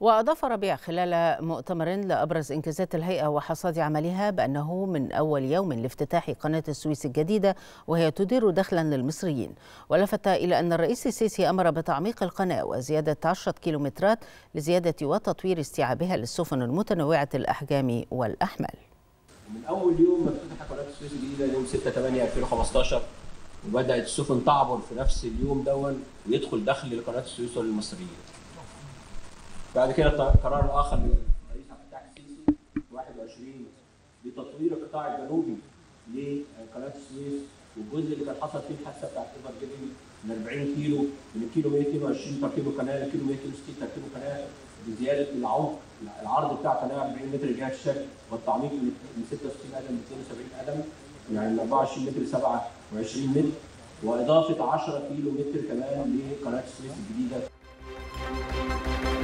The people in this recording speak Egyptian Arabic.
وأضاف ربيع خلال مؤتمر لأبرز إنجازات الهيئة وحصاد عملها بأنه من أول يوم لافتتاح قناة السويس الجديدة وهي تدير دخلا للمصريين ولفت إلى أن الرئيس السيسي أمر بتعميق القناة وزيادة 10 كيلومترات لزيادة وتطوير استيعابها للسفن المتنوعة الأحجام والأحمال من اول يوم ما افتتح قناه السويس الجديده يوم 6 8 2015 وبدات السفن تعبر في نفس اليوم دون ويدخل دخل لقناه السويس وللمصريين. بعد كده القرار الاخر للرئيس عبد الفتاح السيسي 21 لتطوير القطاع الجنوبي لقناه السويس والجزء اللي كان حصل فيه الحادثه بتاعت ايفر جيفنج من 40 كيلو من الكيلو 122 تركيبه قناه لكيلو 160 تركيبه قناه بزياده العمق العرض بتاع قناه 40 متر جهه الشكل والتعميق من 66 قدم ل 72 قدم يعني من 24 متر ل 27 متر واضافه 10 كيلو متر كمان لقناه السويس الجديده